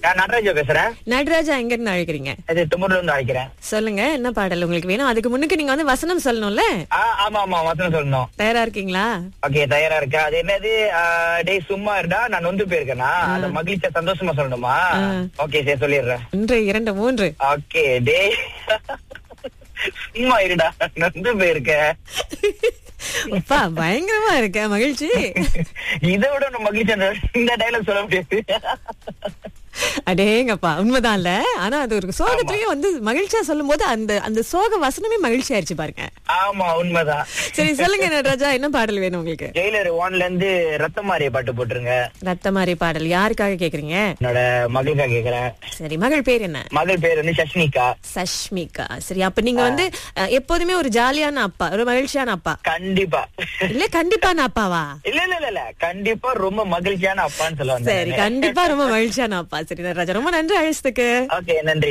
நான் நடராஜா பேசுறேன் நடராஜா எங்க இருந்து அழைக்கிறீங்க இது துமுர்ல இருந்து அழைக்கிறேன் சொல்லுங்க என்ன பாடல் உங்களுக்கு வேணும் அதுக்கு முன்னுக்கு நீங்க வந்து வசனம் சொல்லணும்ல ஆ, ஆமா ஆமா வசனம் சொல்லணும் தயாரா இருக்கீங்களா ஓகே தயாரா இருக்கா அது என்னது ஆ, டேய் சும்மா இருடா நான் நொந்து போயிருக்கேனா அந்த மகிழ்ச்சியா சந்தோஷமா சொல்லணுமா ஓகே சரி சொல்லிடுறேன் ஒன்று இரண்டு மூன்று ஓகே டேய் சும்மா இருடா நொந்து போயிருக்க அப்பா பயங்கரமா இருக்க மகிழ்ச்சி இதை விட ஒண்ணு மகிழ்ச்சி அந்த இந்த டைலாக் சொல்ல முடியாது அடேங்கப்பா உண்மைதான்ல ஆனா அது ஒரு சோகத்திலயும் வந்து மகிழ்ச்சியா சொல்லும் போது அந்த அந்த சோக வசனமே மகிழ்ச்சி ஆயிடுச்சு பாருங்க ஆமா உண்மைதான் சரி சொல்லுங்க நடராஜா என்ன பாடல் வேணும் உங்களுக்கு ஜெயிலர் ஒன்ல இருந்து ரத்த மாறிய பாட்டு போட்டுருங்க ரத்த மாதிரி பாடல் யாருக்காக கேக்குறீங்க என்னோட மகளுக்கா கேக்குறேன் சரி மகள் பேர் என்ன மகள் பேர் வந்து சஷ்மிகா சஷ்மிகா சரி அப்ப நீங்க வந்து அஹ், எப்போதுமே ஒரு ஜாலியான அப்பா ஒரு மகிழ்ச்சியான அப்பா கண்டிப்பா இல்ல கண்டிப்பான அப்பாவா இல்ல இல்ல இல்ல இல்ல கண்டிப்பா ரொம்ப மகிழ்ச்சியான அப்பான்னு சொல்லுவாங்க சரி கண்டிப்பா ரொம்ப மகிழ்ச்சியான அப்பா சரி நடராஜா ரொம்ப நன்றி அழைச்சதுக்கு ஓகே நன்றி